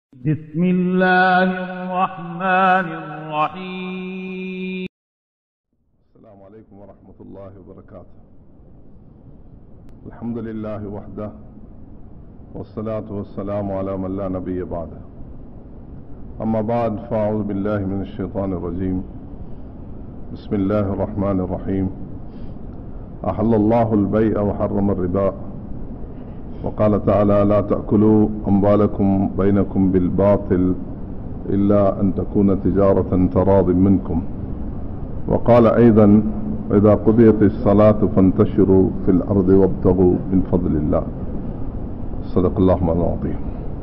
بسم الله الرحمن الرحيم السلام عليكم ورحمة الله وبركاته الحمد لله وحده والصلاة والسلام على من لا نبي بعده أما بعد فأعوذ بالله من الشيطان الرجيم بسم الله الرحمن الرحيم أحل الله البيع وحرم الربا وقال تعالى لا تأكلوا أموالكم بينكم بالباطل إلا أن تكون تجارة تراض منكم وقال أيضا إذا قضيت الصلاة فانتشروا في الأرض وابتغوا من فضل الله صدق الله العظيم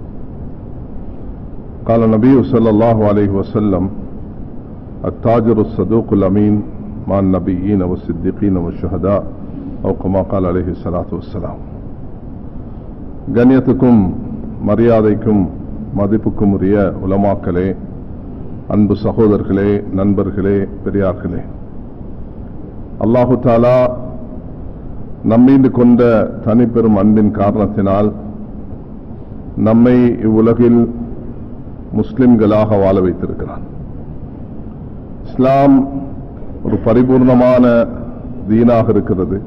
قال النبي صلى الله عليه وسلم التاجر الصدوق الأمين مع النبيين والصديقين والشهداء أو كما قال عليه الصلاة والسلام கண்ணியத்துக்கும் மரியாதைக்கும் மதிப்புக்கும் உரிய உலமாக்களே அன்பு சகோதரர்களே நண்பர்களே பெரியார்களே அல்லாஹு தாலா நம்மீது கொண்ட தனிப்பெரும் அன்பின் காரணத்தினால் நம்மை இவ்வுலகில் முஸ்லிம்களாக வாழ வைத்திருக்கிறான் இஸ்லாம் ஒரு பரிபூர்ணமான தீனாக இருக்கிறது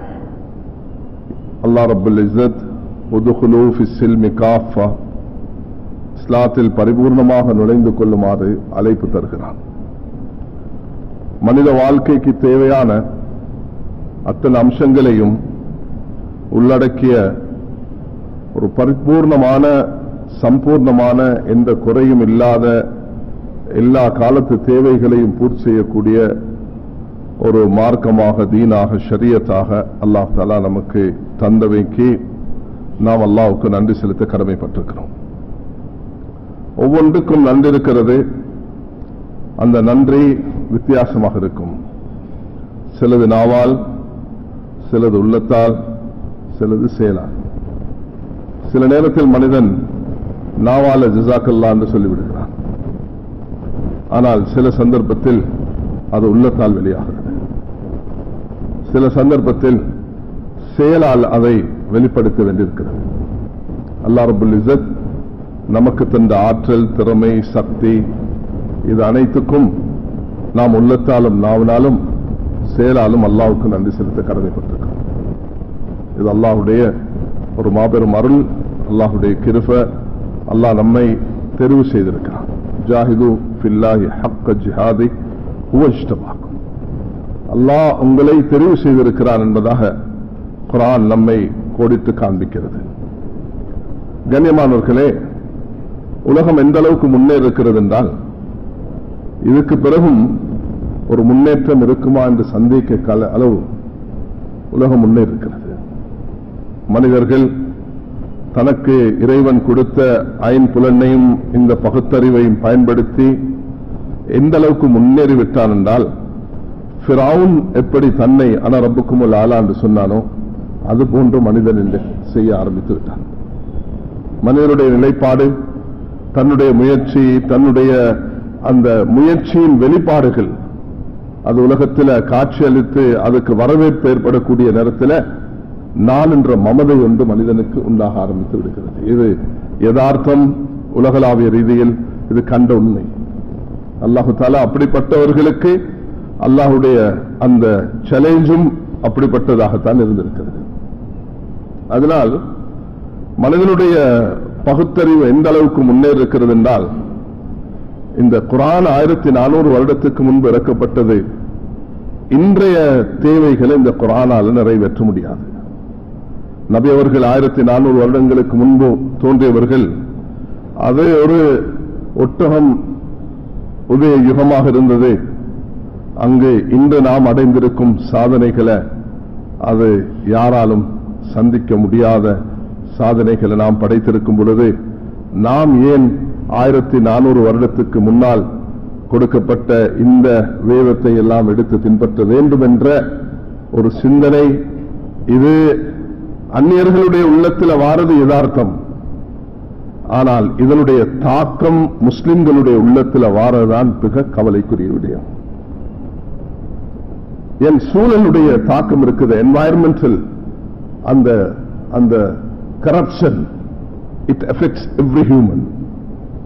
அல்லா ரபுல் இஸ்ஸத் உதுகுலு ஃபிஸ்ஸில்மி காஃபா இஸ்லாத்தில் பரிபூர்ணமாக நுழைந்து கொள்ளுமாறு அழைப்பு தருகிறான் மனித வாழ்க்கைக்கு தேவையான அத்தனை அம்சங்களையும் உள்ளடக்கிய ஒரு பரிபூர்ணமான சம்பூர்ணமான எந்த குறையும் இல்லாத எல்லா காலத்து தேவைகளையும் பூர்த்தி செய்யக்கூடிய ஒரு மார்க்கமாக தீனாக ஷரியத்தாக அல்லாஹ் தாலா நமக்கு தந்தவைக்கு நாம் அல்லாவுக்கு நன்றி செலுத்த கடமைப்பட்டிருக்கிறோம் ஒவ்வொன்றுக்கும் நன்றி இருக்கிறது அந்த நன்றி வித்தியாசமாக இருக்கும் சிலது நாவால் சிலது உள்ளத்தால் சிலது செயலால் சில நேரத்தில் மனிதன் நாவால ஜிசாக்கல்லா என்று சொல்லிவிடுகிறான் ஆனால் சில சந்தர்ப்பத்தில் அது உள்ளத்தால் வெளியாகிறது சில சந்தர்ப்பத்தில் செயலால் அதை வெளிப்படுத்த வேண்டியிருக்கிறது அல்லா ரபுல் இசத் நமக்கு தந்த ஆற்றல் திறமை சக்தி இது அனைத்துக்கும் நாம் உள்ளத்தாலும் நாவினாலும் செயலாலும் அல்லாவுக்கு நன்றி செலுத்த கடமைப்பட்டிருக்கிறோம் இது அல்லாஹுடைய ஒரு மாபெரும் அருள் அல்லாஹுடைய கிருப அல்லாஹ் நம்மை தெரிவு செய்திருக்கிறான் ஜாஹிது ஃபில்லாஹி ஹக்க ஜிஹாதி உவஷ்டமாக்கும் அல்லாஹ் உங்களை தெரிவு செய்திருக்கிறான் என்பதாக குரான் நம்மை கோடிட்டு காண்பிக்கிறது கண்ணியமானவர்களே உலகம் எந்த அளவுக்கு முன்னேறி இருக்கிறது என்றால் இதுக்கு பிறகும் ஒரு முன்னேற்றம் இருக்குமா என்று சந்தேக கால அளவு உலகம் முன்னேறிருக்கிறது மனிதர்கள் தனக்கு இறைவன் கொடுத்த ஐம்புலனையும் இந்த பகுத்தறிவையும் பயன்படுத்தி எந்த அளவுக்கு முன்னேறிவிட்டான் என்றால் ஃபிரவுன் எப்படி தன்னை அன ரப்புக்கும் ஆலா என்று சொன்னானோ அது போன்று மனிதன் என்று செய்ய ஆரம்பித்து விட்டான் மனிதனுடைய நிலைப்பாடு தன்னுடைய முயற்சி தன்னுடைய அந்த முயற்சியின் வெளிப்பாடுகள் அது உலகத்தில் காட்சியளித்து அதுக்கு வரவேற்பு ஏற்படக்கூடிய நேரத்தில் நான் என்ற மமதை ஒன்று மனிதனுக்கு உண்டாக ஆரம்பித்து விடுகிறது இது யதார்த்தம் உலகளாவிய ரீதியில் இது கண்ட உண்மை அல்லாஹு தாலா அப்படிப்பட்டவர்களுக்கு அல்லாஹுடைய அந்த சேலஞ்சும் அப்படிப்பட்டதாகத்தான் இருந்திருக்கிறது அதனால் மனிதனுடைய பகுத்தறிவு எந்த அளவுக்கு முன்னேறி இருக்கிறது என்றால் இந்த குரான் ஆயிரத்தி நானூறு வருடத்துக்கு முன்பு இறக்கப்பட்டது இன்றைய தேவைகளை இந்த குரானால் நிறைவேற்ற முடியாது நபி அவர்கள் ஆயிரத்தி நானூறு வருடங்களுக்கு முன்பு தோன்றியவர்கள் அது ஒரு ஒட்டகம் உதய யுகமாக இருந்தது அங்கு இன்று நாம் அடைந்திருக்கும் சாதனைகளை அது யாராலும் சந்திக்க முடியாத சாதனைகளை நாம் படைத்திருக்கும் பொழுது நாம் ஏன் ஆயிரத்தி நானூறு வருடத்துக்கு முன்னால் கொடுக்கப்பட்ட இந்த வேதத்தை எல்லாம் எடுத்து பின்பற்ற வேண்டும் என்ற ஒரு சிந்தனை இது அந்நியர்களுடைய உள்ளத்தில் வாரது யதார்த்தம் ஆனால் இதனுடைய தாக்கம் முஸ்லிம்களுடைய உள்ளத்தில் வாரதான் மிக கவலைக்குரிய விடயம் என் சூழலுடைய தாக்கம் இருக்குது என்வாயர்மெண்டல் அந்த அந்த corruption it affects every human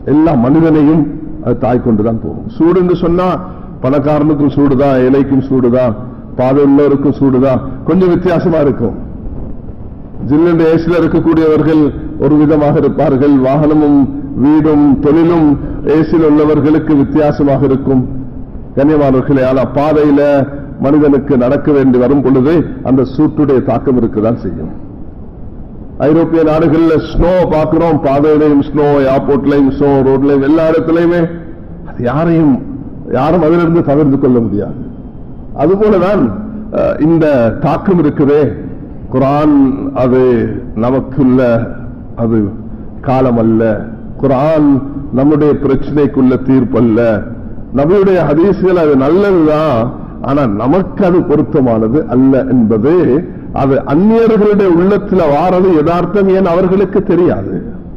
எல்லா மனிதனையும் அது தாய் கொண்டுதான் போகும் சூடு என்று சொன்னா பணக்காரனுக்கும் சூடுதான் இலைக்கும் சூடுதான் பாதை உள்ளவருக்கும் சூடுதான் கொஞ்சம் வித்தியாசமா இருக்கும் ஜில்லண்டு ஏசில இருக்கக்கூடியவர்கள் ஒரு விதமாக இருப்பார்கள் வாகனமும் வீடும் தொழிலும் ஏசில் உள்ளவர்களுக்கு வித்தியாசமாக இருக்கும் கண்ணியமானவர்களே ஆனா பாதையில மனிதனுக்கு நடக்க வேண்டி வரும் பொழுது அந்த சூட்டுடைய தாக்கம் இருக்குதான் செய்யும் ஐரோப்பிய நாடுகள்ல ஸ்னோ பார்க்கிறோம் பாதையிலையும் ஸ்னோ ஏர்போர்ட்லையும் ஸ்னோ ரோட்லையும் எல்லா இடத்துலையுமே அது யாரையும் யாரும் அதிலிருந்து தவிர்த்து கொள்ள முடியாது அதுபோலதான் அஹ், இந்த தாக்கம் இருக்குதே குரான் அது நமக்குள்ள அது காலம் அல்ல குரான் நம்முடைய பிரச்சனைக்குள்ள தீர்ப்பல்ல நம்முடைய ஹதீஸ்கள் அது நல்லதுதான் ஆனா நமக்கு அது பொருத்தமானது அல்ல என்பது அது அந்நியர்களுடைய உள்ளத்துல வாரது யதார்த்தம் ஏன் அவர்களுக்கு தெரியாது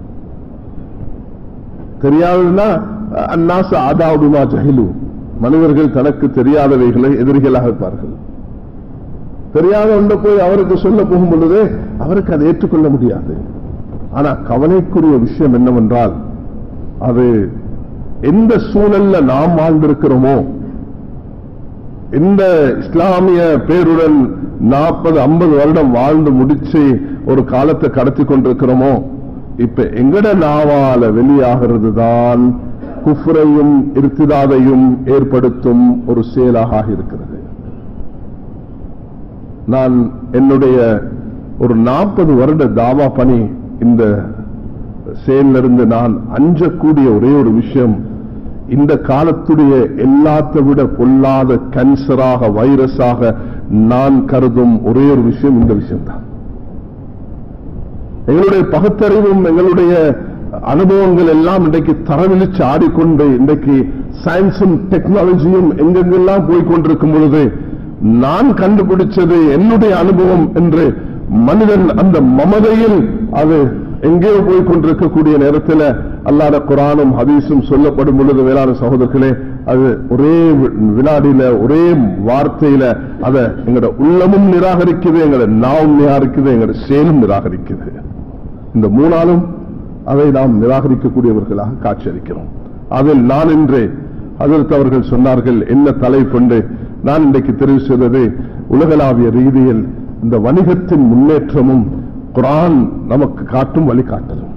தெரியாதுன்னா அந்நாச ஆதாவுமா ஜஹிலு மனிதர்கள் தனக்கு தெரியாதவைகளை எதிரிகளாக இருப்பார்கள் தெரியாத ஒன்று போய் அவருக்கு சொல்ல போகும் பொழுது அவருக்கு அதை ஏற்றுக்கொள்ள முடியாது ஆனா கவலைக்குரிய விஷயம் என்னவென்றால் அது எந்த சூழல்ல நாம் வாழ்ந்திருக்கிறோமோ இந்த இஸ்லாமிய பேருடன் நாற்பது ஐம்பது வருடம் வாழ்ந்து முடிச்சு ஒரு காலத்தை கடத்தி கொண்டிருக்கிறோமோ இப்ப எங்கட நாவால வெளியாகிறது தான் குஃப்ரையும் இருத்திதாதையும் ஏற்படுத்தும் ஒரு செயலாக இருக்கிறது நான் என்னுடைய ஒரு நாற்பது வருட தாவா பணி இந்த செயலிருந்து நான் அஞ்சக்கூடிய ஒரே ஒரு விஷயம் இந்த காலத்துடைய எல்லாத்தை விட பொல்லாத கேன்சராக வைரஸாக நான் கருதும் ஒரே ஒரு விஷயம் இந்த விஷயம்தான் எங்களுடைய பகுத்தறிவும் எங்களுடைய அனுபவங்கள் எல்லாம் இன்றைக்கு தரவிழிச்சு ஆடிக்கொண்டு இன்றைக்கு சயின்ஸும் டெக்னாலஜியும் எங்கெங்கெல்லாம் போய்கொண்டிருக்கும் பொழுது நான் கண்டுபிடிச்சது என்னுடைய அனுபவம் என்று மனிதன் அந்த மமதையில் அது எங்கேயோ போய் கொண்டிருக்கக்கூடிய நேரத்தில் அல்லாத குரானும் ஹதீஸும் சொல்லப்படும் பொழுது வேளாண் சகோதரர்களே அது ஒரே வி- வினாடியில ஒரே வார்த்தையில அதை எங்களோட உள்ளமும் நிராகரிக்குது எங்களோட நாவும் நிராகரிக்குது எங்களோட செயலும் நிராகரிக்குது இந்த மூணாலும் அதை நாம் நிராகரிக்கக்கூடியவர்களாக காட்சியளிக்கிறோம் அதில் நான் இன்று அதற்கு அவர்கள் சொன்னார்கள் என்ன தலைப்பண்டு நான் இன்றைக்கு தெரிவு செய்தது உலகளாவிய ரீதியில் இந்த வணிகத்தின் முன்னேற்றமும் குரான் நமக்கு காட்டும் வழிகாட்டலும்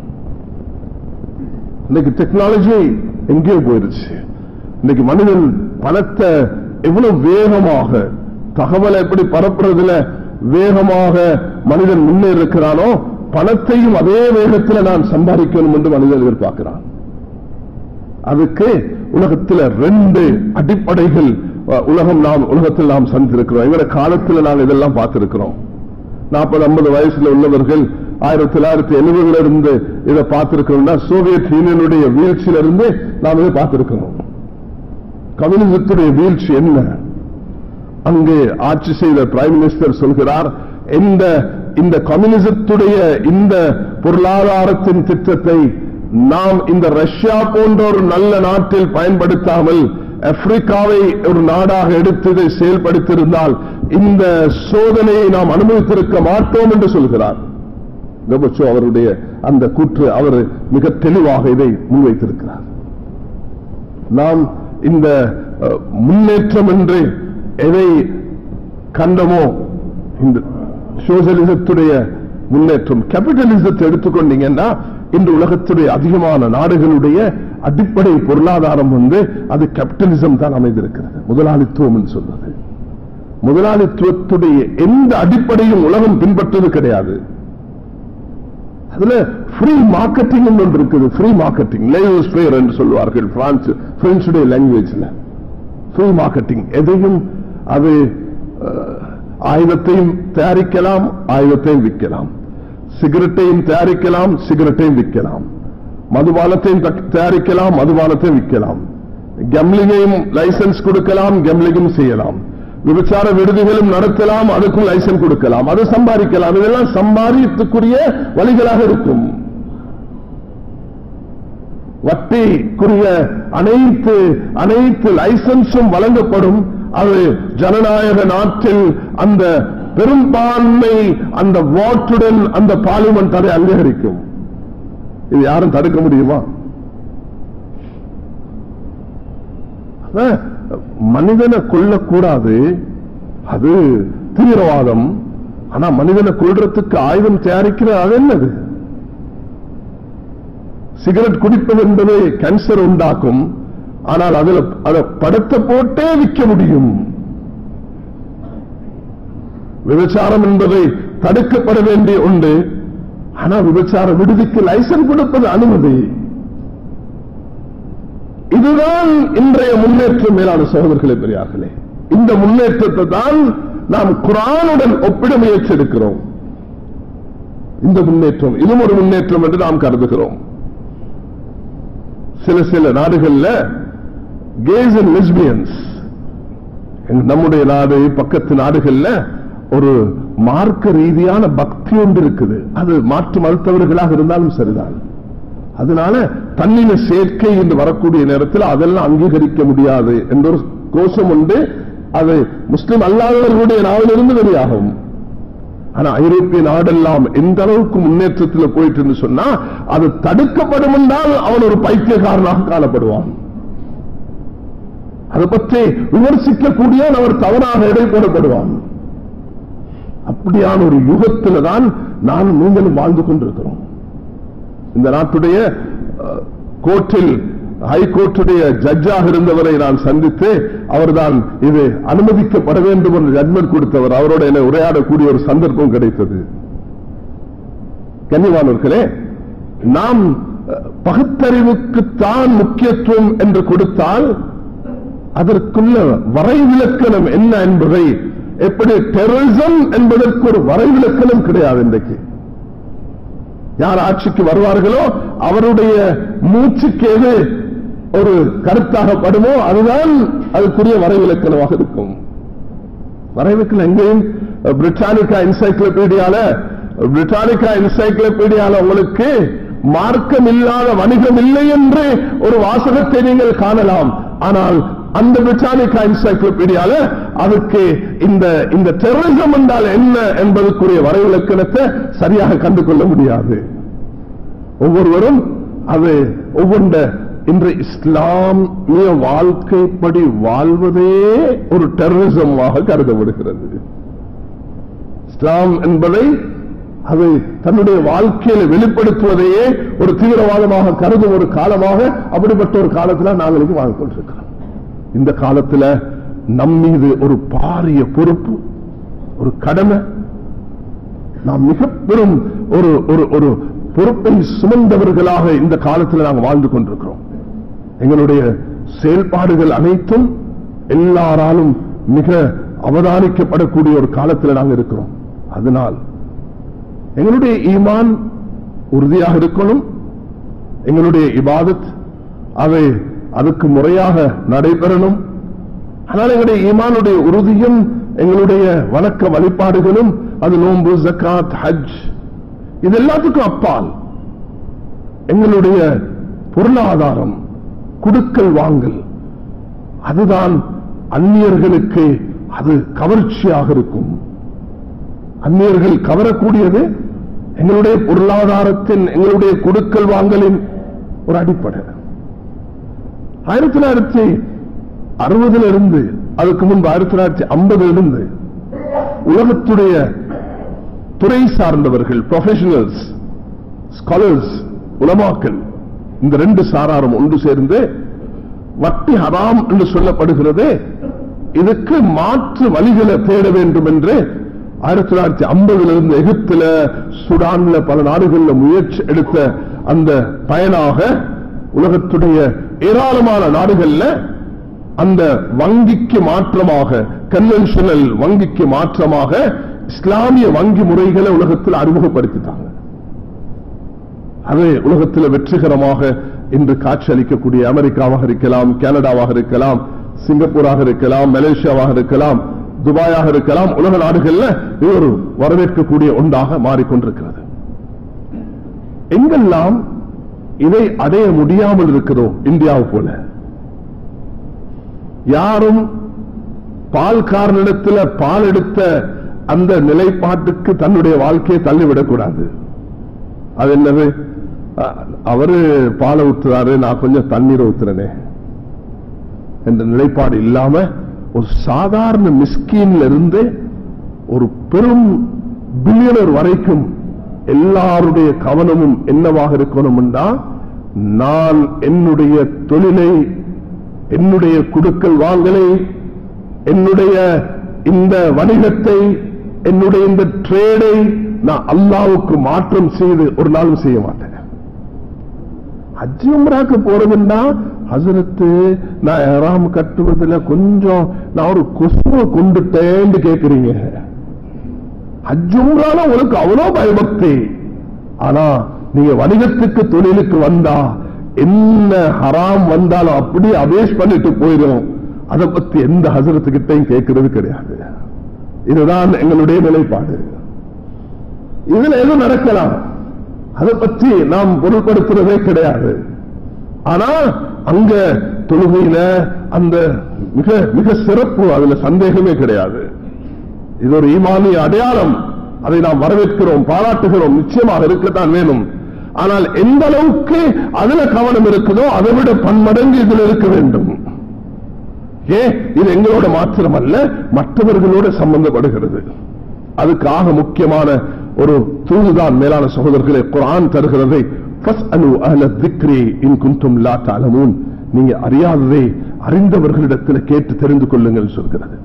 இன்னைக்கு டெக்னாலஜி எங்கேயோ போயிருச்சு இன்னைக்கு மனிதன் பணத்தை எவ்வளவு வேகமாக தகவலை எப்படி பரப்புறதுல வேகமாக மனிதன் முன்னேறி இருக்கிறானோ பணத்தையும் அதே வேகத்தில் நான் சம்பாதிக்கணும் என்று மனிதன் எதிர்பார்க்கிறான் அதுக்கு உலகத்தில் ரெண்டு அடிப்படைகள் அஹ், உலகம் நாம் உலகத்தில் நாம் சந்திருக்கிறோம் எங்களோட காலத்தில் நாம் இதெல்லாம் பார்த்திருக்கிறோம் நாற்பது ஐம்பது வயசுல உள்ளவர்கள் ஆயிரத்தி தொள்ளாயிரத்தி எழுபதுல இருந்து இதை பார்த்திருக்கிறோம்னா சோவியத் யூனியனுடைய வீழ்ச்சியில இருந்து நாம் இதை பார்த்திருக்கிறோம் கம்யூனிசத்துடைய வீழ்ச்சி என்ன அங்கே ஆட்சி செய்த பிரைம் மினிஸ்டர் சொல்கிறார் இந்த இந்த கம்யூனிசத்துடைய இந்த பொருளாதாரத்தின் திட்டத்தை நாம் இந்த ரஷ்யா போன்ற ஒரு நல்ல நாட்டில் பயன்படுத்தாமல் ஆப்பிரிக்காவை ஒரு நாடாக எடுத்து இதை செயல்படுத்தியிருந்தால் இந்த சோதனையை நாம் அனுபவித்திருக்க மாட்டோம் என்று சொல்கிறார் கபச்சோ அவருடைய அந்த கூற்று அவர் மிக தெளிவாக இதை முன்வைத்திருக்கிறார் நாம் இந்த அஹ், முன்னேற்றம் என்று எதை கண்டமோ இந்த சோசியலிசத்துடைய முன்னேற்றம் கேபிட்டலிசத்தை எடுத்துக்கொண்டீங்கன்னா இன்று உலகத்துடைய அதிகமான நாடுகளுடைய அடிப்படை பொருளாதாரம் வந்து அது கேபிட்டலிசம் தான் அமைந்திருக்கிறது முதலாளித்துவம் என்று சொல்வது முதலாளித்துவத்துடைய எந்த அடிப்படையும் உலகம் பின்பற்றது கிடையாது அதுல ஃப்ரீ மார்க்கெட்டிங் ஒன்று இருக்குது ஃப்ரீ மார்க்கெட்டிங் லேஸ் ஃபேர் என்று சொல்வார்கள் பிரான்ஸ் பிரெஞ்சுடைய லாங்குவேஜ்ல ஃப்ரீ மார்க்கெட்டிங் எதையும் அது அஹ், ஆயுதத்தையும் தயாரிக்கலாம் ஆயுதத்தையும் விற்கலாம் சிகரெட்டையும் தயாரிக்கலாம் சிகரெட்டையும் விற்கலாம் மதுபானத்தையும் தக்- தயாரிக்கலாம் மதுபானத்தையும் விற்கலாம் கெம்லிங்கையும் லைசன்ஸ் கொடுக்கலாம் கெம்லிங்கும் செய்யலாம் விபச்சார விடுதிகளும் நடத்தலாம் அதுக்கும் லைசன்ஸ் கொடுக்கலாம் அது சம்பாதிக்கலாம் இதெல்லாம் சம்பாதித்துக்குரிய வழிகளாக இருக்கும் வட்டிக்குரிய அனைத்து அனைத்து லைசன்ஸும் வழங்கப்படும் அது ஜனநாயக நாட்டில் அந்த பெரும்பான்மை அந்த வாட்டுடன் அந்த பார்லிமெண்ட் அதை அங்கீகரிக்கும் இது யாரும் தடுக்க முடியுமா அஹ், மனிதனை கொல்லக்கூடாது அது தீவிரவாதம் ஆனா மனிதனை கொல்றதுக்கு ஆயுதம் தயாரிக்கிற அது என்னது சிகரெட் குடிப்பது என்பது கேன்சர் உண்டாக்கும் ஆனால் அதுல அதை படத்தை போட்டே விற்க முடியும் விபச்சாரம் என்பதை தடுக்கப்பட வேண்டிய உண்டு ஆனா விபச்சார விடுதிக்கு லைசன்ஸ் கொடுப்பது அனுமதி இதுதான் இன்றைய முன்னேற்றம் மேலான சகோதரர்களே பெரியார்களே இந்த முன்னேற்றத்தை தான் நாம் குரானுடன் ஒப்பிட முயற்சிருக்கிறோம் இந்த முன்னேற்றம் இதுவும் ஒரு முன்னேற்றம் என்று நாம் கருதுகிறோம் சில சில நாடுகள்ல கேஸ் அண்ட் லெஸ்பியன்ஸ் நம்முடைய நாடு பக்கத்து நாடுகள்ல ஒரு மார்க்க ரீதியான பக்தி ஒன்று இருக்குது அது மாற்று மறுத்தவர்களாக இருந்தாலும் சரிதான் அதனால தன்னின சேர்க்கை என்று வரக்கூடிய நேரத்தில் அதெல்லாம் அங்கீகரிக்க முடியாது என்ற ஒரு கோஷம் உண்டு அது முஸ்லிம் அல்லாதவர்களுடைய நாவிலிருந்து வெளியாகும் ஆனா ஐரோப்பிய நாடெல்லாம் எந்த அளவுக்கு முன்னேற்றத்தில் போயிட்டு சொன்னா அது தடுக்கப்படும் என்றால் அவன் ஒரு பைத்தியக்காரனாக காணப்படுவான் அதை பற்றி விமர்சிக்கக்கூடிய அவர் தவறாக எடை போடப்படுவான் அப்படியான ஒரு யுகத்தில் தான் நான் நீங்களும் வாழ்ந்து கொண்டிருக்கிறோம் இந்த நாட்டுடைய அஹ், கோர்ட்டில் ஹைகோர்ட்டுடைய ஜட்ஜாக இருந்தவரை நான் சந்தித்து அவர்தான் இது அனுமதிக்கப்பட வேண்டும் என்று ஜட்மெண்ட் கொடுத்தவர் அவரோட என்னை உரையாடக்கூடிய ஒரு சந்தர்ப்பம் கிடைத்தது கன்னிவானவர்களே நாம் அஹ், பகுத்தறிவுக்குத்தான் முக்கியத்துவம் என்று கொடுத்தால் அதற்குள்ள வரைவிலக்கணம் என்ன என்பதை எப்படி டெரரிசம் என்பதற்கு ஒரு வரைவிலக்கணம் கிடையாது இன்றைக்கு யார் ஆட்சிக்கு வருவார்களோ அவருடைய மூச்சுக்கு எது ஒரு கருத்தாகப்படுமோ அதுதான் அதுக்குரிய வரைவிலக்கணமாக இருக்கும் வரைவிலக்கணம் எங்கேயும் பிரிட்டானிக்கா என்சைக்ளோபீடியால பிரிட்டானிக்கா என்சைக்ளோபீடியால உங்களுக்கு மார்க்கம் இல்லாத வணிகம் இல்லை என்று ஒரு வாசகத்தை நீங்கள் காணலாம் ஆனால் அந்த பிரிட்டானிக்கா என்சைக்ளோபீடியால அதுக்கு இந்த இந்த டெரரிசம் என்றால் என்ன என்பதற்குரிய வரைவிலக்கணத்தை சரியாக கண்டு கொள்ள முடியாது ஒவ்வொருவரும் அது ஒவ்வொன்ற இன்று இஸ்லாமிய வாழ்க்கைப்படி வாழ்வதே ஒரு டெரரிசமாக கருதப்படுகிறது இஸ்லாம் என்பதை அது தன்னுடைய வாழ்க்கையில வெளிப்படுத்துவதையே ஒரு தீவிரவாதமாக கருதும் ஒரு காலமாக அப்படிப்பட்ட ஒரு காலத்தில் நாங்களுக்கு வாழ்ந்து கொண்டிருக்கிறோம் இந்த காலத்தில் நம் மீது ஒரு பாரிய பொறுப்பு ஒரு கடமை நாம் மிக பெரும் ஒரு ஒரு ஒரு பொறுப்பை சுமந்தவர்களாக இந்த காலத்தில் நாங்கள் வாழ்ந்து கொண்டிருக்கிறோம் எங்களுடைய செயல்பாடுகள் அனைத்தும் எல்லாராலும் மிக அவதானிக்கப்படக்கூடிய ஒரு காலத்தில் நாங்கள் இருக்கிறோம் அதனால் எங்களுடைய ஈமான் உறுதியாக இருக்கணும் எங்களுடைய இபாதத் அதை அதுக்கு முறையாக நடைபெறணும் ஆனால் எங்களுடைய ஈமானுடைய உறுதியும் எங்களுடைய வணக்க வழிபாடுகளும் அது நோன்பு ஜக்காத் ஹஜ் இது எல்லாத்துக்கும் அப்பால் எங்களுடைய பொருளாதாரம் குடுக்கல் வாங்கல் அதுதான் அந்நியர்களுக்கு அது கவர்ச்சியாக இருக்கும் அந்நியர்கள் கவரக்கூடியது எங்களுடைய பொருளாதாரத்தின் எங்களுடைய கொடுக்கல் வாங்கலின் ஒரு அடிப்படை ஆயிரத்தி தொள்ளாயிரத்தி அறுபதுல இருந்து அதுக்கு முன்பு ஆயிரத்தி தொள்ளாயிரத்தி ஐம்பதுல இருந்து உலகத்துடைய துறை சார்ந்தவர்கள் ப்ரொஃபஷனல்ஸ் ஸ்காலர்ஸ் உலமாக்கள் இந்த ரெண்டு சாராரும் ஒன்று சேர்ந்து வட்டி ஹராம் என்று சொல்லப்படுகிறது இதுக்கு மாற்று வழிகளை தேட வேண்டும் என்று ஆயிரத்தி தொள்ளாயிரத்தி ஐம்பதுல இருந்து எகிப்துல சுடான்ல பல நாடுகளில் முயற்சி எடுத்த அந்த பயனாக உலகத்துடைய ஏராளமான நாடுகள்ல அந்த வங்கிக்கு மாற்றமாக கன்வென்ஷனல் வங்கிக்கு மாற்றமாக இஸ்லாமிய வங்கி முறைகளை உலகத்தில் அறிமுகப்படுத்திட்டாங்க அது உலகத்தில் வெற்றிகரமாக இன்று காட்சி அளிக்கக்கூடிய அமெரிக்காவாக இருக்கலாம் கனடாவாக இருக்கலாம் சிங்கப்பூராக இருக்கலாம் மலேசியாவாக இருக்கலாம் துபாயாக இருக்கலாம் உலக நாடுகள்ல இது ஒரு வரவேற்கக்கூடிய ஒன்றாக மாறிக்கொண்டிருக்கிறது எங்கெல்லாம் இதை அடைய முடியாமல் இருக்கிறதோ இந்தியாவை போல யாரும் பால்காரனிடத்தில் பால் எடுத்த அந்த நிலைப்பாட்டுக்கு தன்னுடைய வாழ்க்கையை தள்ளிவிடக்கூடாது அது என்னது அ- அவரு பாலை ஊத்துறாரு நான் கொஞ்சம் தண்ணீரை ஊத்துறனே என்ற நிலைப்பாடு இல்லாம ஒரு சாதாரண மிஸ்கீன்ல இருந்து ஒரு பெரும் பில்லியனர் வரைக்கும் எல்லாருடைய கவனமும் என்னவாக இருக்கணும்னா நான் என்னுடைய தொழிலை என்னுடைய குடுக்கல் வாங்கலை என்னுடைய இந்த வணிகத்தை என்னுடைய இந்த ட்ரேடை நான் அல்லாவுக்கு மாற்றம் செய்து ஒரு நாளும் செய்ய மாட்டேன் ஹஜ் உம்ராக்கு போறதுன்னா ஹசரத்து நான் எறாம் கட்டுவதில் கொஞ்சம் நான் ஒரு கொசுவை கொண்டுட்டேன்னு கேக்குறீங்க ஹஜ் உம்ரால உனக்கு அவ்வளவு பயபக்தி ஆனா நீங்க வணிகத்துக்கு தொழிலுக்கு வந்தா என்ன ஹராம் வந்தாலும் அப்படியே அபேஷ் பண்ணிட்டு போயிடும் அதை பத்தி எந்த ஹசரத்துக்கிட்டையும் கேட்கறது கிடையாது இதுதான் எங்களுடைய நிலைப்பாடு இதுல எதுவும் நடக்கலாம் அதை பற்றி நாம் பொருட்படுத்துறதே கிடையாது ஆனா அங்க தொழுகையில அந்த மிக மிக சிறப்பு அதுல சந்தேகமே கிடையாது இது ஒரு ஈமானிய அடையாளம் அதை நாம் வரவேற்கிறோம் பாராட்டுகிறோம் நிச்சயமாக இருக்கத்தான் வேணும் ஆனால் எந்த அளவுக்கு அதுல கவனம் இருக்குதோ அதை விட பன்மடங்கு இதில் இருக்க வேண்டும் ஏ இது எங்களோட மாத்திரம் அல்ல மற்றவர்களோட சம்பந்தப்படுகிறது அதுக்காக முக்கியமான ஒரு தூதுதான் மேலான சகோதரர்களை குரான் தருகிறதை நீங்க அறியாததை அறிந்தவர்களிடத்தில் கேட்டு தெரிந்து கொள்ளுங்கள் சொல்கிறது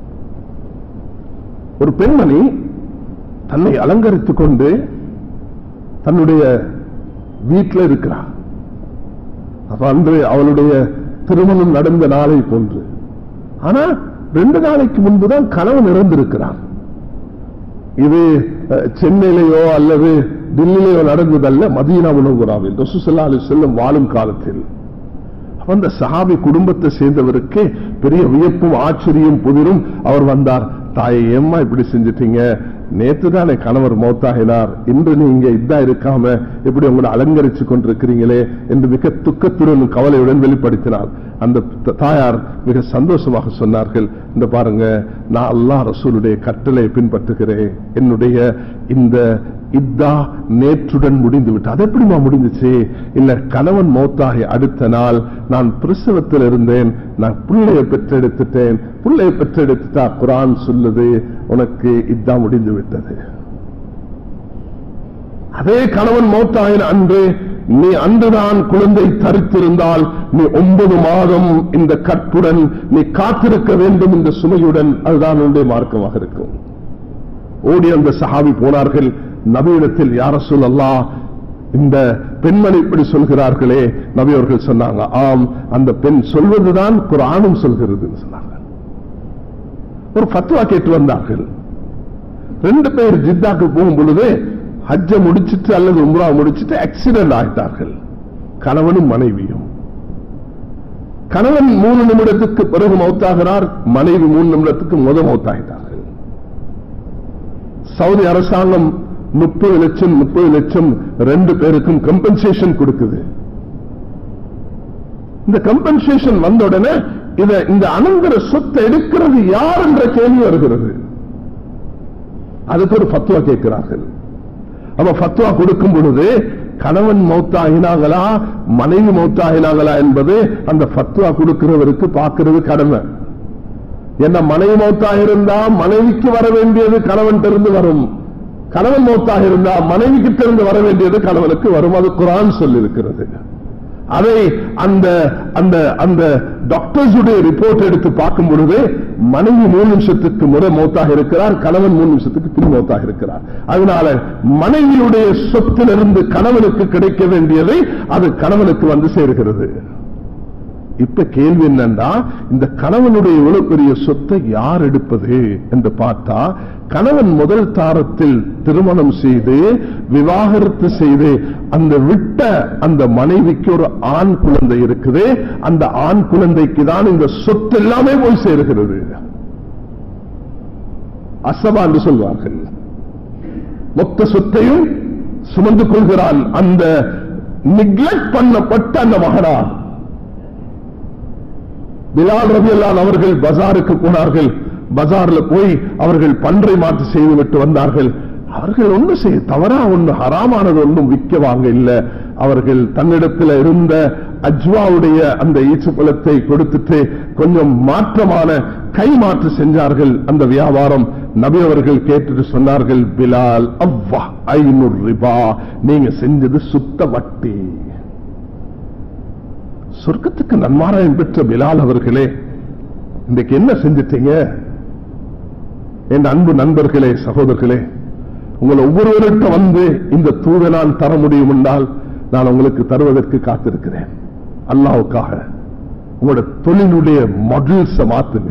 ஒரு பெண்மணி தன்னை அலங்கரித்துக் கொண்டு தன்னுடைய வீட்டில் இருக்கிறார் அப்ப அன்று அவளுடைய திருமணம் நடந்த நாளை போன்று ஆனா ரெண்டு நாளைக்கு முன்புதான் கணவன் இறந்திருக்கிறார் இது அஹ், சென்னையிலேயோ அல்லது டில்லியிலேயோ நடந்ததல்ல மதீனா உணவுராவில் ரசூசல்லா அலி செல்லும் வாழும் காலத்தில் அப்ப அந்த சஹாபி குடும்பத்தை சேர்ந்தவருக்கு பெரிய வியப்பும் ஆச்சரியம் புதிரும் அவர் வந்தார் தாயை ஏம்மா இப்படி செஞ்சிட்டீங்க நேத்து தானே கணவர் மௌத்தாகினார் இன்று நீங்க இதா இருக்காம இப்படி உங்களை அலங்கரிச்சு கொண்டிருக்கிறீங்களே என்று மிக துக்கத்துடன் கவலையுடன் வெளிப்படுத்தினார் அந்த த- தாயார் மிக சந்தோஷமாக சொன்னார்கள் இந்த பாருங்க நான் அல்லாஹ் ரசூலுடைய கட்டளை பின்பற்றுகிறேன் என்னுடைய இந்த இதா நேற்றுடன் முடிந்து விட்டு அது எப்படிமா முடிந்துச்சு இல்ல கணவன் மௌத்தாகி அடுத்த நாள் நான் பிரசவத்தில் இருந்தேன் நான் பிள்ளையை பெற்றெடுத்துட்டேன் பிள்ளையை பெற்றெடுத்துட்டா குரான் சொல்லுது உனக்கு இதா முடிந்து விட்டது அதே கணவன் மௌத்தாயின் அன்று நீ அன்றுதான் குழந்தை தரித்திருந்தால் நீ ஒன்பது மாதம் இந்த கற்புடன் நீ காத்திருக்க வேண்டும் இந்த சுமையுடன் அதுதான் உன்னுடைய மார்க்கமாக இருக்கும் ஓடி அந்த சஹாபி போனார்கள் நபியிடத்தில் யார சொல்லல்லா இந்த பெண்மணி இப்படி சொல்கிறார்களே நபி அவர்கள் சொன்னாங்க ஆம் அந்த பெண் சொல்வதுதான் குரானும் சொல்கிறது சொன்னாங்க ஒரு ஃபத்வா கேட்டு வந்தார்கள் ரெண்டு பேர் ஜித்தாக்கு போகும் பொழுது ஹஜ்ஜ முடிச்சிட்டு அல்லது உம்ரா முடிச்சிட்டு ஆக்சிடென்ட் ஆயிட்டார்கள் கணவனும் மனைவியும் கணவன் மூணு நிமிடத்துக்கு பிறகு மௌத்தாகிறார் மனைவி மூணு நிமிடத்துக்கு முத மௌத்தாகிட்டார்கள் சவுதி அரசாங்கம் முப்பது லட்சம் முப்பது லட்சம் ரெண்டு பேருக்கும் கம்பன்சேஷன் கொடுக்குது இந்த கம்பன்சேஷன் வந்த உடனே இத இந்த அனந்தர சொத்தை எடுக்கிறது யார் என்ற கேள்வி வருகிறது அதுக்கு ஒரு ஃபத்வா கேட்கிறார்கள் அப்ப ஃபத்வா கொடுக்கும் பொழுது கணவன் மௌத்தாகினாங்களா மனைவி மௌத்தாகினாங்களா என்பது அந்த ஃபத்வா கொடுக்கிறவருக்கு பார்க்கிறது கடமை என்ன மனைவி மௌத்தாக இருந்தா மனைவிக்கு வர வேண்டியது கணவன் இருந்து வரும் கணவன் மௌத்தாக இருந்தா மனைவி கிட்ட இருந்து வர வேண்டியது கணவனுக்கு வரும் அது குரான் சொல்லியிருக்கிறது அதை அந்த அந்த அந்த டாக்டர்ஸ் உடைய ரிப்போர்ட் எடுத்து பார்க்கும் பொழுது மனைவி மூணு நிமிஷத்துக்கு முறை மௌத்தாக இருக்கிறார் கணவன் மூணு நிமிஷத்துக்கு பின் மௌத்தாக இருக்கிறார் அதனால மனைவியுடைய சொத்திலிருந்து கணவனுக்கு கிடைக்க வேண்டியதை அது கணவனுக்கு வந்து சேர்கிறது இப்ப கேள்வி என்னன்னா இந்த கணவனுடைய இவ்வளவு பெரிய சொத்தை யார் எடுப்பது என்று பார்த்தா கணவன் முதல் தாரத்தில் திருமணம் செய்து விவாகரத்து செய்து அந்த விட்ட அந்த மனைவிக்கு ஒரு ஆண் குழந்தை இருக்குது அந்த ஆண் குழந்தைக்கு தான் இந்த சொத்து எல்லாமே போய் சேருகிறது அசபா என்று சொல்வார்கள் மொத்த சொத்தையும் சுமந்து கொள்கிறான் அந்த நிக்லெக்ட் பண்ணப்பட்ட அந்த மகனார் பிலால் ரபியல்லான் அவர்கள் பஜாருக்கு போனார்கள் பஜார்ல போய் அவர்கள் பன்றை மாற்று செய்துவிட்டு வந்தார்கள் அவர்கள் ஒண்ணு செய்ய தவறா ஒண்ணு ஹராமானது ஒன்றும் விற்க வாங்க இல்ல அவர்கள் தன்னிடத்தில் இருந்த அஜ்வாவுடைய அந்த ஈச்சப்பழத்தை கொடுத்துட்டு கொஞ்சம் மாற்றமான கைமாற்று செஞ்சார்கள் அந்த வியாபாரம் நபி அவர்கள் கேட்டுட்டு சொன்னார்கள் பிலால் அவ்வா ஐநூறு ரிபா நீங்க செஞ்சது சுத்த வட்டி சொர்க்கத்துக்கு நன்மாராயம் பெற்ற பிலால் அவர்களே இன்றைக்கு என்ன செஞ்சிட்டீங்க என் அன்பு நண்பர்களே சகோதரர்களே உங்களை ஒவ்வொருவருக்கு வந்து இந்த தூதை நான் தர முடியும் என்றால் நான் உங்களுக்கு தருவதற்கு காத்திருக்கிறேன் அல்லாவுக்காக உங்களோட தொழிலுடைய மாடல்ஸ மாத்துங்க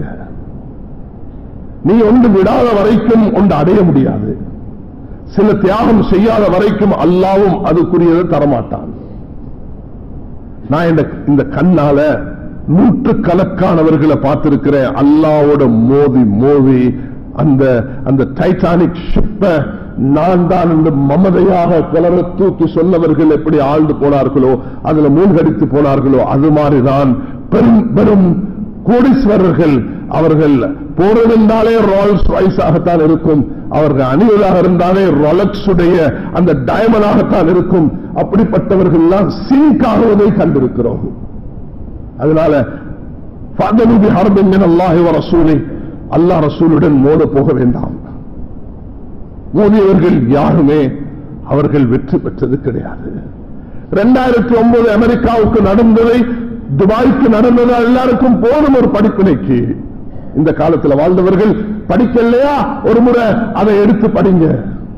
நீ ஒன்று விடாத வரைக்கும் ஒன்று அடைய முடியாது சில தியாகம் செய்யாத வரைக்கும் அல்லாவும் அதுக்குரியதை தரமாட்டான் நான் இந்த இந்த கண்ணால நூற்றுக்கணக்கானவர்களை பார்த்திருக்கிறேன் அல்லாவோட மோதி மோதி அந்த அந்த டைட்டானிக் ஷிப்ப நான் தான் இந்த மமதையாக கிளற தூக்கி சொன்னவர்கள் எப்படி ஆழ்ந்து போனார்களோ அதுல மூழ்கடித்து போனார்களோ அது மாதிரிதான் பெரும் பெரும் கோடீஸ்வரர்கள் அவர்கள் போறதென்றாலே ராயல்ஸ் ரைஸாகத்தான் இருக்கும் அவர்கள் அணிவதாக இருந்தாலே ரொலக்ஸ் உடைய அந்த டயமண்டாகத்தான் இருக்கும் அப்படிப்பட்டவர்கள் எல்லாம் சிங்க் ஆகுவதை கண்டிருக்கிறோம் அதனால ஃபதலுபி ஹர்பின் மின் அல்லாஹி வ ரசூலி அல்லாஹ் ரசூலுடன் மோத போக வேண்டாம் மோதியவர்கள் யாருமே அவர்கள் வெற்றி பெற்றது கிடையாது இரண்டாயிரத்தி ஒன்பது அமெரிக்காவுக்கு நடந்ததை துபாய்க்கு நடந்தது எல்லாருக்கும் போதும் ஒரு படிப்பினைக்கு இந்த காலத்தில் வாழ்ந்தவர்கள் படிக்கலையா ஒரு முறை அதை எடுத்து படிங்க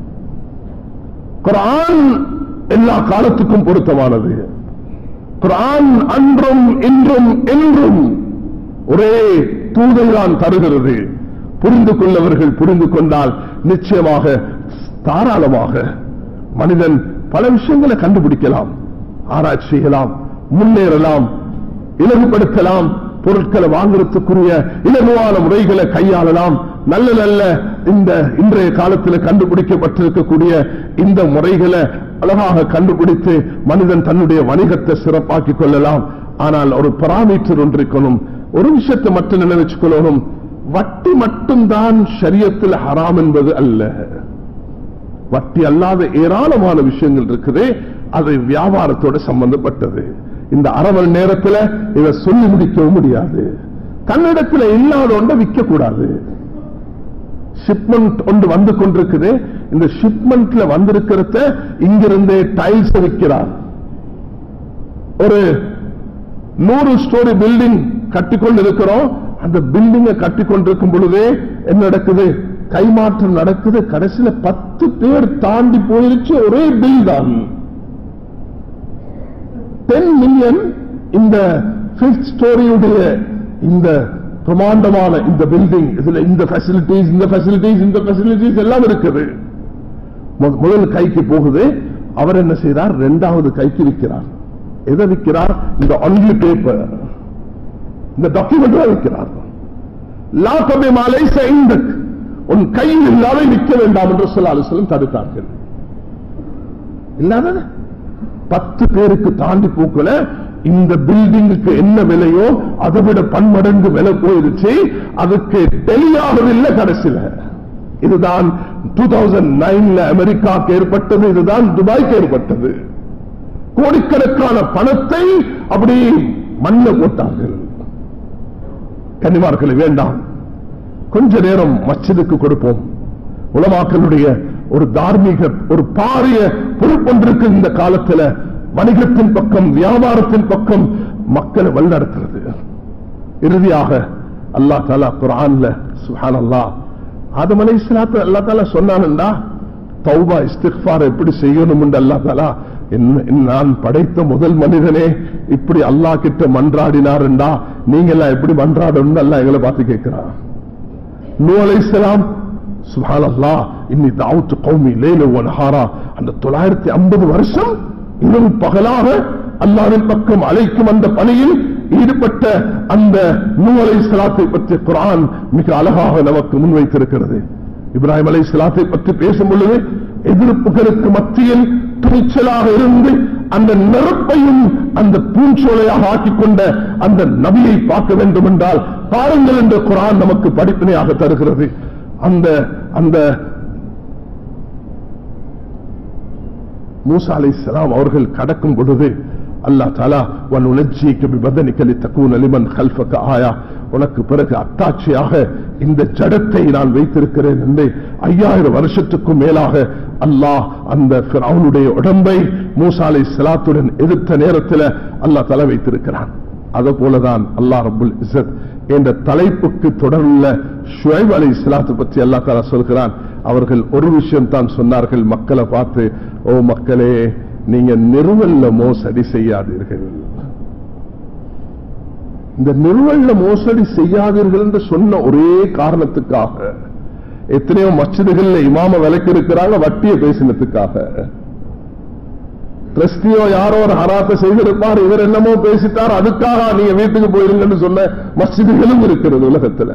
குரான் எல்லா காலத்துக்கும் பொருத்தமானது குரான் அன்றும் இன்றும் என்றும் ஒரே தூதைதான் தருகிறது புரிந்து கொள்ளவர்கள் புரிந்து கொண்டால் நிச்சயமாக தாராளமாக மனிதன் பல விஷயங்களை கண்டுபிடிக்கலாம் ஆராய்ச்சி செய்யலாம் முன்னேறலாம் இலகுபடுத்தலாம் பொருட்களை வாங்குறதுக்குரிய இலகுவான முறைகளை கையாளலாம் நல்ல நல்ல இந்த இன்றைய காலத்தில் கண்டுபிடிக்கப்பட்டிருக்கக்கூடிய இந்த முறைகளை அழகாக கண்டுபிடித்து மனிதன் தன்னுடைய வணிகத்தை சிறப்பாக்கிக் கொள்ளலாம் ஆனால் ஒரு பராமீட்டர் ஒன்று இருக்கணும் ஒரு விஷயத்தை மட்டும் நினைச்சு கொள்ளணும் வட்டி மட்டும்தான் ஷரியத்தில் ஹராம் என்பது அல்ல வட்டி அல்லாத ஏராளமான விஷயங்கள் இருக்குது அது வியாபாரத்தோட சம்பந்தப்பட்டது இந்த அரை மணி நேரத்தில் இதை சொல்லி முடிக்கவும் முடியாது தன்னிடத்தில் இல்லாத ஒன்றை விற்க கூடாது ஷிப்மெண்ட் ஒன்று வந்து கொண்டிருக்குது இந்த ஷிப்மெண்ட்ல வந்திருக்கிறத இங்கிருந்தே டைல்ஸ் விற்கிறார் ஒரு நூறு ஸ்டோரி பில்டிங் கட்டிக்கொண்டு இருக்கிறோம் அந்த பில்டிங்கை கட்டிக்கொண்டிருக்கும் பொழுதே என்ன நடக்குது கைமாற்றம் நடக்குது கடைசியில பத்து பேர் தாண்டி போயிருச்சு ஒரே பில் தான் டென் மில்லியன் இந்த பிப்த் ஸ்டோரியுடைய இந்த பிரமாண்டமான இந்த பில்டிங் இதுல இந்த ஃபெசிலிட்டிஸ் இந்த ஃபெசிலிட்டிஸ் இந்த ஃபெசிலிட்டிஸ் எல்லாம் இருக்குது மு- முதல் கைக்கு போகுது அவர் என்ன செய்றார் இரண்டாவது கைக்கு விற்கிறார் எதை விற்கிறார் இந்த ஒன்லி பேப்பர் இந்த டாக்குமெண்ட் விற்கிறார் லா கபி மாலை செய்தக் உன் கையில் இல்லாத விற்க வேண்டாம் என்று சொல்ல அலுவலம் தடுத்தார்கள் இல்லாத பத்து பேருக்கு தாண்டி போக்கல இந்த பில்டிங்குக்கு என்ன விலையோ அதை விட பன்மடங்கு விலை போயிருச்சு அதுக்கு டெலியாகவில்லை கடைசியில இதுதான் டூ தௌசண்ட் நைன்ல அமெரிக்காக்கு ஏற்பட்டது இதுதான் துபாய்க்கு ஏற்பட்டது கோடிக்கணக்கான பணத்தை அப்படி மண்ண போட்டார்கள் கன்னிமார்களை வேண்டாம் கொஞ்ச நேரம் மஸ்ஜிதுக்கு கொடுப்போம் உலமாக்களுடைய ஒரு தார்மீக ஒரு பாரிய பொறுப்பொன்றிருக்கு இந்த காலத்துல வணிகத்தின் பக்கம் வியாபாரத்தின் பக்கம் மக்களை வழிநடத்துறது இறுதியாக அல்லாஹ் தாலா குரான்ல சுஹான் அல்லா ஆதம் அலை இஸ்லாத்து அல்லா தாலா சொன்னான்டா தௌபா இஸ்திக்ஃபார் எப்படி செய்யணும் என்று அல்லா தாலா என்ன- நான் படைத்த முதல் மனிதனே இப்படி அல்லாஹ் கிட்ட மன்றாடினாருண்டா நீங்க எல்லாம் எப்படி மன்றாடணும் அல்லா எங்களை பார்த்து கேட்கிறான் நூ அலைஹிஸ்ஸலாம் சுப்ஹானல்லாஹ் இன்னி தஅவுத்து கௌமி லைல வ நஹாரா அந்த 950 வருஷம் இரவு பகலாக அல்லாஹ்வின் பக்கம் அழைக்கும் அந்த பணியில் ஈடுபட்ட அந்த நூ அலைஹிஸ்ஸலாத்தை பற்றி குர்ஆன் மிக அழகாக நமக்கு முன்வைத்திருக்கிறது இப்ராஹிம் அலைஹிஸ்ஸலாத்தை பற்றி பேசும் பொழுது எதிர்ப்புகளுக்கு மத்தியில் துணிச்சலாக இருந்து அந்த நெருப்பையும் அந்த பூஞ்சோலையாக ஆக்கிக் கொண்ட அந்த நபியை பார்க்க வேண்டும் என்றால் பாருங்கள் என்று குரான் நமக்கு படிப்பினையாக தருகிறது அந்த அந்த மூசா அலைஹிஸ்ஸலாம் அவர்கள் கடக்கும் பொழுது அல்லாஹ் தாலா வனுலஜ்ஜிக்கு பிபதனிக்க லித்தக்கூன லிமன் கல்ஃபக ஆயா உனக்கு பிறகு அத்தாட்சியாக இந்த ஜடத்தை நான் வைத்திருக்கிறேன் என்று ஐயாயிரம் வருஷத்துக்கும் மேலாக அல்லாஹ் அந்த ஃபிரௌனுடைய உடம்பை மூசா அலை சலாத்துடன் எதிர்த்த நேரத்தில் அல்லாஹ் தலை வைத்திருக்கிறான் அது போலதான் அல்லாஹ் ரபுல் இசத் என்ற தலைப்புக்கு தொடர்ந்த ஷுவைப் அலை இஸ்லாத்து பற்றி அல்லா தாலா சொல்கிறான் அவர்கள் ஒரு விஷயம் தான் சொன்னார்கள் மக்களை பார்த்து ஓ மக்களே நீங்க நிறுவல்ல மோசடி செய்யாதீர்கள் இந்த நிறுவல்ல மோசடி செய்யாதீர்கள் என்று சொன்ன ஒரே காரணத்துக்காக எத்தனையோ மச்சிதுகள்ல இமாம விலைக்கு இருக்கிறாங்க வட்டியை பேசினதுக்காக கிறிஸ்தியோ யாரோ ஒரு ஹராத்தை செய்திருப்பார் இவர் என்னமோ பேசிட்டார் அதுக்காக நீங்க வீட்டுக்கு போயிருங்கன்னு சொன்ன மஸ்ஜிதுகளும் இருக்கிறது உலகத்துல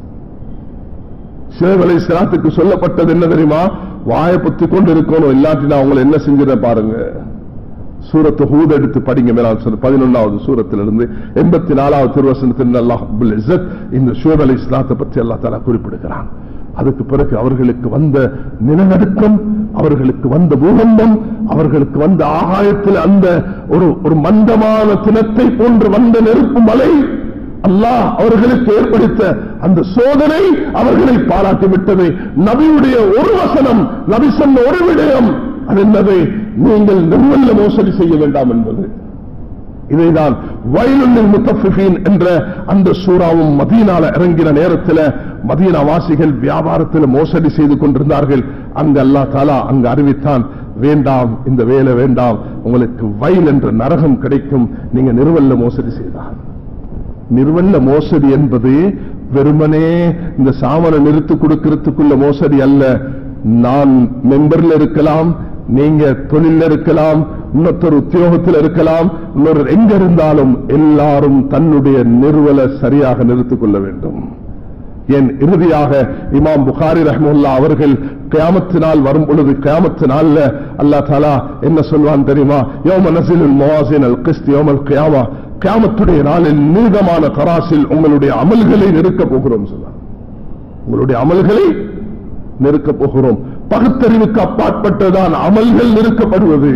சிவலை சிராத்துக்கு சொல்லப்பட்டது என்ன தெரியுமா வாயை பத்தி கொண்டு இருக்கணும் இல்லாட்டி நான் உங்களை என்ன செஞ்சிட பாருங்க சூரத்து ஹூத் எடுத்து படிங்க மேலால் சொல்ல பதினொன்னாவது சூரத்திலிருந்து எண்பத்தி நாலாவது திருவசனத்தில் அல்லாஹ் அப்துல் இஸ்ஸத் இந்த ஷுவப் அலி இஸ்லாத்தை பற்றி அல்லா தாலா குறிப்பிடுகிறான் அதுக்கு பிறகு அவர்களுக்கு வந்த நிலநடுக்கம் அவர்களுக்கு வந்த பூகம்பம் அவர்களுக்கு வந்த ஆகாயத்தில் அந்த ஒரு ஒரு மந்தமான தினத்தை போன்று வந்த நெருப்பு மலை அல்லாஹ் அவர்களுக்கு ஏற்படுத்த அந்த சோதனை அவர்களை பாராட்டி விட்டது நபியுடைய ஒரு வசனம் நபி சொன்ன ஒரு விடயம் அது என்னது நீங்கள் நிர்மல்ல மோசடி செய்ய வேண்டாம் என்பது இதைதான் வயலுள்ளில் முத்தஃபிஃபீன் என்ற அந்த சூறாவும் மதீனால இறங்கின நேரத்தில் மதீனா வாசிகள் வியாபாரத்தில் மோசடி செய்து கொண்டிருந்தார்கள் அங்கு அல்லா தாலா அங்கு அறிவித்தான் வேண்டாம் இந்த வேலை வேண்டாம் உங்களுக்கு வயல் என்ற நரகம் கிடைக்கும் நீங்க நிறுவல்ல மோசடி செய்தார் நிறுவல்ல மோசடி என்பது வெறுமனே இந்த சாமனை நிறுத்து கொடுக்கிறதுக்குள்ள மோசடி அல்ல நான் மெம்பர்ல இருக்கலாம் நீங்க தொழில இருக்கலாம் இன்னொருத்தர் உத்தியோகத்தில் இருக்கலாம் இன்னொரு எங்க இருந்தாலும் எல்லாரும் தன்னுடைய நிறுவலை சரியாக நிறுத்திக் கொள்ள வேண்டும் என் இறுதியாக இமாம் புகாரி ரஹமுல்லா அவர்கள் கியாமத்தினால் வரும் பொழுது கியாமத்தினால அல்லா தாலா என்ன சொல்வான் தெரியுமா யோம நசில் மவாசின் அல் கிஸ்த் யோமல் கியாமா கியாமத்துடைய நாளில் நீதமான தராசில் உங்களுடைய அமல்களை நெருக்க போகிறோம் சொன்னார் உங்களுடைய அமல்களை நெருக்க போகிறோம் பகுத்தறிவுக்கு அப்பாற்பட்டதான் அமல்கள் நெருக்கப்படுவது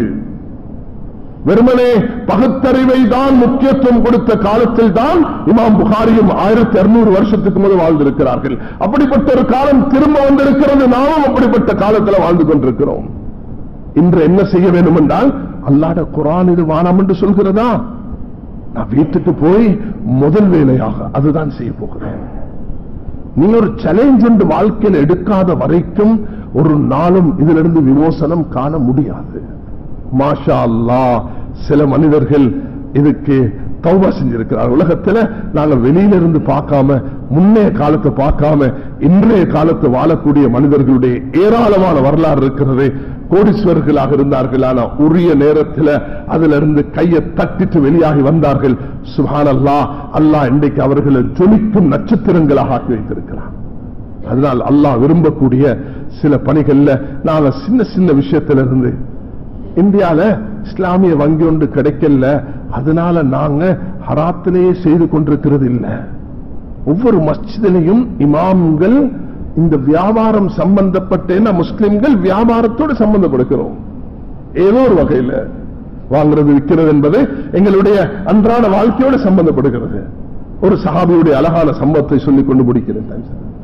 வெறுமனே பகுத்தறிவை தான் முக்கியத்துவம் கொடுத்த காலத்தில் தான் இமாம் புகாரியும் ஆயிரத்தி அறுநூறு வருஷத்துக்கு முதல் வாழ்ந்திருக்கிறார்கள் அப்படிப்பட்ட ஒரு காலம் திரும்ப வந்திருக்கிறது நாமும் அப்படிப்பட்ட காலத்தில் வாழ்ந்து கொண்டிருக்கிறோம் இன்று என்ன செய்ய வேண்டும் என்றால் அல்லாட குரான் இது வானம் என்று சொல்கிறதா நான் வீட்டுக்கு போய் முதல் வேலையாக அதுதான் செய்ய போகிறேன் நீ ஒரு சேலஞ்ச் என்று வாழ்க்கையில் எடுக்காத வரைக்கும் ஒரு நாளும் இதிலிருந்து விமோசனம் காண முடியாது மாஷா அல்லா சில மனிதர்கள் இதுக்கு தௌபா செஞ்சிருக்கிறார் உலகத்துல நாங்க வெளியில இருந்து பார்க்காம முன்னைய காலத்தை பார்க்காம இன்றைய காலத்து வாழக்கூடிய மனிதர்களுடைய ஏராளமான வரலாறு இருக்கிறது கோடீஸ்வரர்களாக இருந்தார்கள் ஆனா உரிய நேரத்தில் அதுல இருந்து கையை தட்டிட்டு வெளியாகி வந்தார்கள் சுபான் அல்லா அல்லாஹ் இன்றைக்கு அவர்களை ஜொலிக்கும் நட்சத்திரங்களாக ஆக்கி வைத்திருக்கிறார் அதனால் அல்லாஹ் விரும்பக்கூடிய சில பணிகள்ல நாங்க சின்ன சின்ன விஷயத்திலிருந்து இந்தியால இஸ்லாமிய வங்கி ஒன்று கிடைக்கல அதனால நாங்க ஹராத்திலேயே செய்து கொண்டிருக்கிறது இல்லை ஒவ்வொரு மஸ்ஜிதிலையும் இமாம்கள் இந்த வியாபாரம் சம்பந்தப்பட்ட முஸ்லிம்கள் வியாபாரத்தோடு சம்பந்தப்படுகிறோம் ஏதோ ஒரு வகையில் வாங்குறது விற்கிறது என்பது எங்களுடைய அன்றாட வாழ்க்கையோடு சம்பந்தப்படுகிறது ஒரு சஹாபியுடைய அழகான சம்பவத்தை சொல்லிக் கொண்டு முடிக்கிறேன்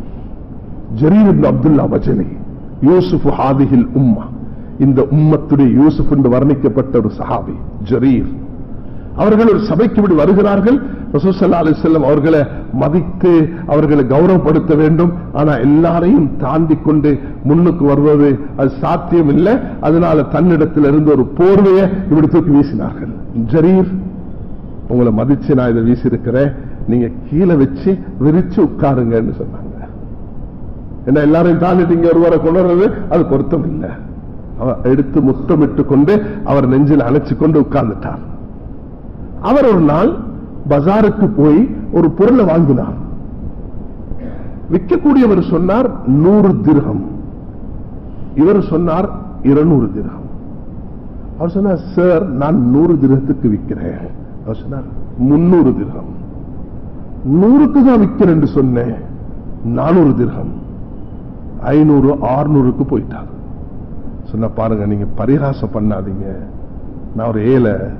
ஜரீர் அப்துல்லா பஜனி யூசுப் ஹாதிஹில் உம்மா இந்த உம்மத்துடைய யூசுப் என்று வர்ணிக்கப்பட்ட ஒரு சஹாபி ஜரீர் அவர்கள் ஒரு சபைக்கு விடு வருகிறார்கள் ரசூசல்லா அலிசல்லம் அவர்களை மதித்து அவர்களை கௌரவப்படுத்த வேண்டும் ஆனா எல்லாரையும் தாண்டி கொண்டு முன்னுக்கு வருவது அது சாத்தியம் இல்லை அதனால தன்னிடத்தில் இருந்து ஒரு போர்வையை இப்படி தூக்கி வீசினார்கள் ஜரீர் உங்களை மதிச்சு நான் இதை வீசியிருக்கிறேன் நீங்க கீழே வச்சு விரிச்சு உட்காருங்கன்னு சொன்னாங்க என்ன எல்லாரையும் தாண்டிட்டு இங்க ஒருவரை கொண்டு அது பொருத்தம் இல்லை அவர் எடுத்து முத்தமிட்டு கொண்டு அவர் நெஞ்சில் அணைச்சு கொண்டு உட்கார்ந்துட்டார் அவர் ஒரு நாள் பஜாருக்கு போய் ஒரு பொருளை வாங்கினார் விற்கக்கூடியவர் சொன்னார் நூறு திரகம் இவர் சொன்னார் இருநூறு திரகம் அவர் சொன்னார் சார் நான் நூறு திரகத்துக்கு விற்கிறேன் அவர் சொன்னார் முன்னூறு திரகம் நூறுக்கு தான் விற்கிறேன் என்று சொன்னேன் நானூறு திரகம் ஐநூறு ஆறுநூறுக்கு போயிட்டார் சொன்ன பாருங்க நீங்க பரிகாசம் பண்ணாதீங்க நான் ஒரு ஏழை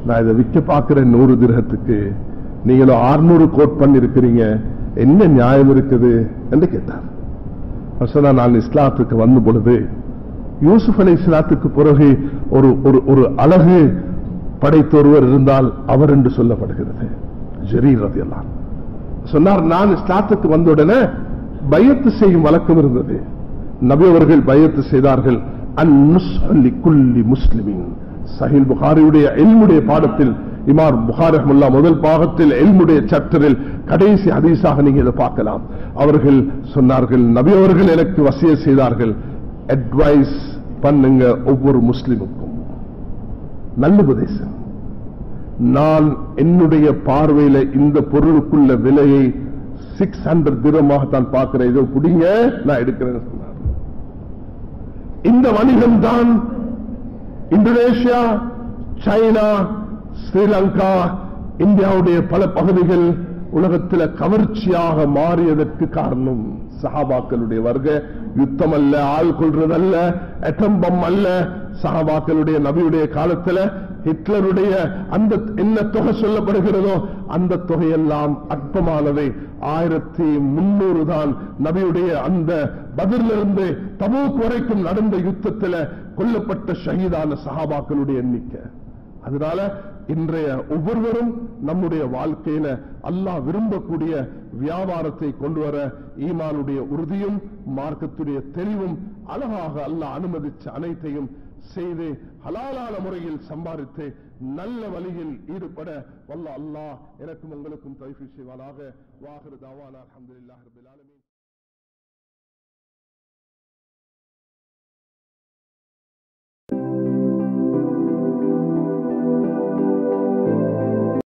நான் இதை விற்க பார்க்கிறேன் நூறு திரகத்துக்கு நீங்களும் ஆறுநூறு கோட் பண்ணிருக்கிறீங்க என்ன நியாயம் இருக்குது என்று கேட்டார் அவர் சொன்னார், நான் இஸ்லாத்துக்கு வந்த பொழுது யூசுப் அலை இஸ்லாத்துக்கு பிறகு ஒரு ஒரு ஒரு அழகு படைத்த ஒருவர் இருந்தால் அவர் என்று சொல்லப்படுகிறது ஜரீர் ரதியல்லாஹு சொன்னார் நான் இஸ்லாத்துக்கு வந்தவுடனே பயத்து செய்யும் வழக்கம் இருந்தது நபி அவர்கள் பயத்து செய்தார்கள் அந்நுஸ்லி குல்லி முஸ்லிமின் சஹில் புகாரியுடைய எல்முடைய பாடத்தில் இமார் புகாரி ரஹ்மத்துல்லாஹ் முதல் பாகத்தில் எல்முடைய சட்டரில் கடைசி ஹதீஸாக நீங்க இதை பார்க்கலாம் அவர்கள் சொன்னார்கள் நபி அவர்கள் எனக்கு வசிய செய்தார்கள் அட்வைஸ் பண்ணுங்க ஒவ்வொரு முஸ்லிமுக்கும் நல்ல உபதேசம் நான் என்னுடைய பார்வையில இந்த பொருளுக்குள்ள விலையை சிக்ஸ் ஹண்ட்ரட் திரமாக தான் பார்க்கிறேன் இதோ குடிங்க நான் எடுக்கிறேன்னு சொன்னார் இந்த வணிகம் தான் இந்தோனேஷியா சைனா ஸ்ரீலங்கா இந்தியாவுடைய பல பகுதிகள் உலகத்தில் கவர்ச்சியாக மாறியதற்கு காரணம் சஹாபாக்களுடைய வர்க்க யுத்தம் அல்ல ஆள் கொள்றதல்ல அட்டம்பம் அல்ல சஹாபாக்களுடைய நபியுடைய காலத்துல ஹிட்லருடைய அந்த என்ன தொகை சொல்லப்படுகிறதோ அந்த தொகையெல்லாம் அற்பமானவை ஆயிரத்தி முன்னூறு தான் நபியுடைய அந்த பதிலிருந்து தபூக் வரைக்கும் நடந்த யுத்தத்தில் கொல்லப்பட்ட ஷஹீதான சஹாபாக்களுடைய எண்ணிக்கை அதனால இன்றைய ஒவ்வொருவரும் நம்முடைய வாழ்க்கையில அல்லாஹ் விரும்பக்கூடிய வியாபாரத்தை கொண்டு வர ஈமானுடைய உறுதியும் மார்க்கத்துடைய தெளிவும் அழகாக அல்லாஹ் அனுமதிச்ச அனைத்தையும் செய்து ஹலாலான முறையில் சம்பாதித்து நல்ல வழியில் ஈடுபட வல்ல அல்லாஹ் எனக்கும் உங்களுக்கும் தௌஃபீக் செய்வானாக வாஹிரு தாவானா அல்ஹம்துலில்லாஹி ரப்பில் ஆலமீன்